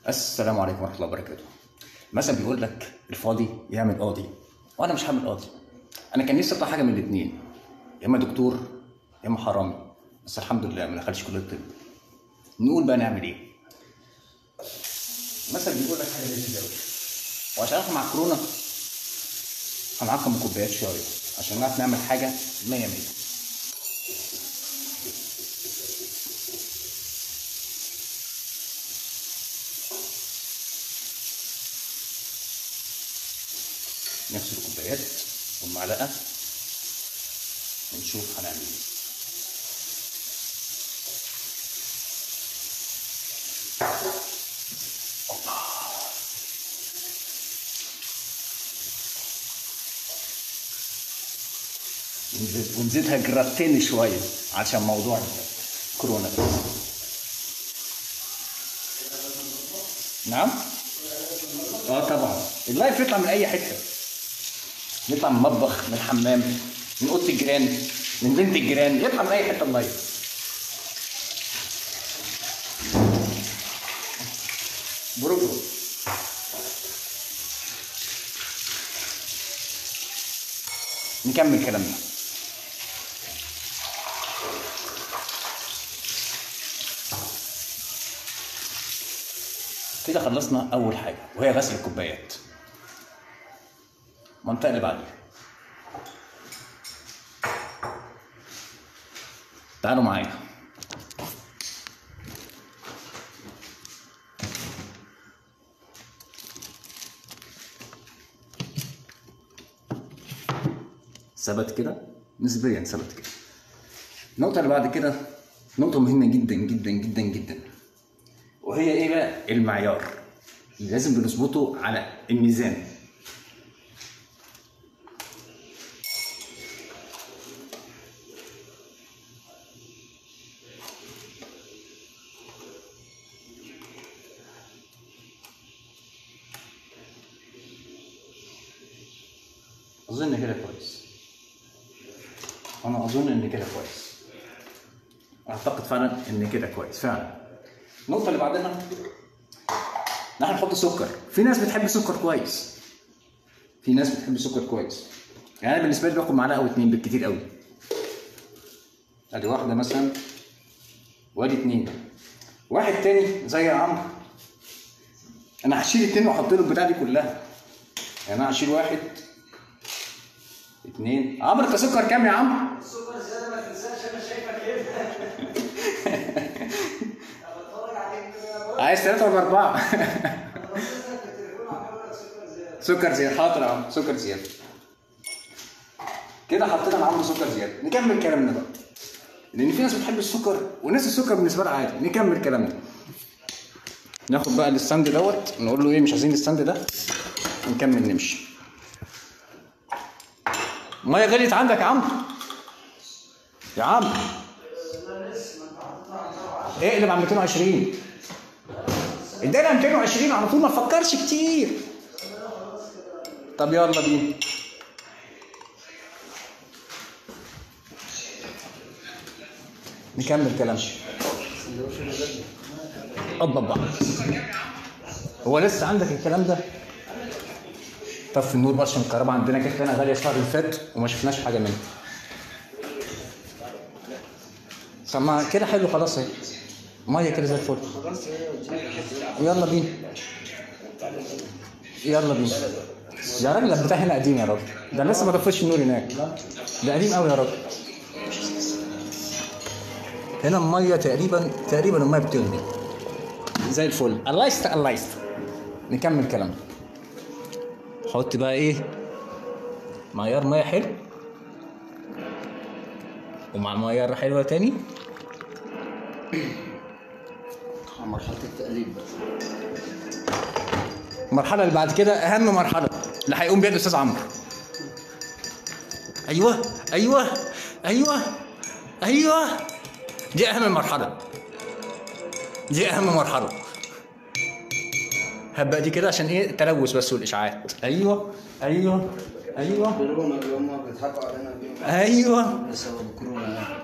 السلام عليكم ورحمه الله وبركاته مثلا بيقول لك الفاضي يعمل قاضي وانا مش هعمل قاضي انا كان نفسي اطلع حاجه من الاثنين يا اما دكتور يا اما حرامي بس الحمد لله ما دخلش كليه الطب نقول بقى نعمل ايه مثلا بيقول لك حاجه لذيذه قوي وعشان احنا مع كورونا هنعقم الكوبايات شويه عشان نعرف نعمل حاجه 100 100 نغسل الكوبايات والمعلقه ونشوف هنعمل ايه ونزيد- ونزيدها جراتين شويه عشان موضوع كورونا بس نعم اه طبعا اللايف يطلع من اي حته يطلع من المطبخ من الحمام من اوضه الجيران من بنت الجيران يطلع من اي حته اللايف برجو نكمل كلامنا كده خلصنا اول حاجه وهي غسل الكوبايات المنطقه اللي بعديها تعالوا معايا ثبت كده نسبيا ثبت كده النقطة اللي بعد كده نقطة مهمة جدا جدا جدا جدا وهي ايه بقى المعيار اللي لازم بنظبطه على الميزان اظن كده كويس انا اظن ان كده كويس اعتقد فعلا ان كده كويس فعلا النقطه اللي بعدها نحن نحط سكر في ناس بتحب السكر كويس في ناس بتحب السكر كويس يعني انا بالنسبه لي باخد معلقه او اتنين بالكتير قوي ادي واحده مثلا وادي اتنين واحد تاني زي عمرو انا هشيل اتنين واحط له البتاع دي كلها يعني انا هشيل واحد اتنين عمرو انت سكر كام يا عمرو؟ السكر زياده ما تنساش انا شايفك كده بتفرج عليك كده عايز ثلاثة ولا أربعة؟ انا بصيت لك في التليفون عمال لك سكر زياده سكر زيادة حاضر يا عم سكر زيادة كده حطينا معاهم سكر زيادة نكمل كلامنا بقى لأن في ناس بتحب السكر وناس السكر بالنسبة لها عادي نكمل كلامنا ناخد بقى الستاند دوت نقول له ايه مش عايزين الستاند ده ونكمل نمشي ميه غليت عندك يا عمرو يا عمرو اقلب على 220 ادينا 220 على طول ما تفكرش كتير طب يلا بينا نكمل كلامنا ابا ابا هو لسه عندك الكلام ده طفي النور بقى عشان الكهرباء عندنا كانت لنا غاليه الشهر اللي فات وما شفناش حاجه منها طب ما كده حلو خلاص اهي ميه كده زي الفل يلا بينا يلا بينا يا راجل البتاع هنا قديم يا راجل ده لسه ما طفيش النور هناك ده قديم قوي يا راجل هنا الميه تقريبا تقريبا الميه بتغلي زي الفل الله يست الله يست نكمل كلامنا حط بقى ايه معيار ميه حلو ومع معيار حلوه تاني مرحلة التقليب بقى المرحله اللي بعد كده اهم مرحله اللي هيقوم بيها الاستاذ عمرو ايوه ايوه ايوه ايوه دي اهم مرحله دي اهم مرحله هبقى دي كده عشان ايه التلوث بس والاشعاعات ايوه ايوه ايوه كورونا اللي هم بيضحكوا علينا بيهم ايوه بسبب كورونا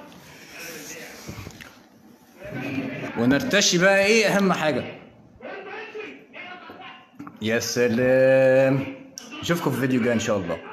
ونرتشي بقى ايه اهم حاجه يا سلام اشوفكم في فيديو جاي ان شاء الله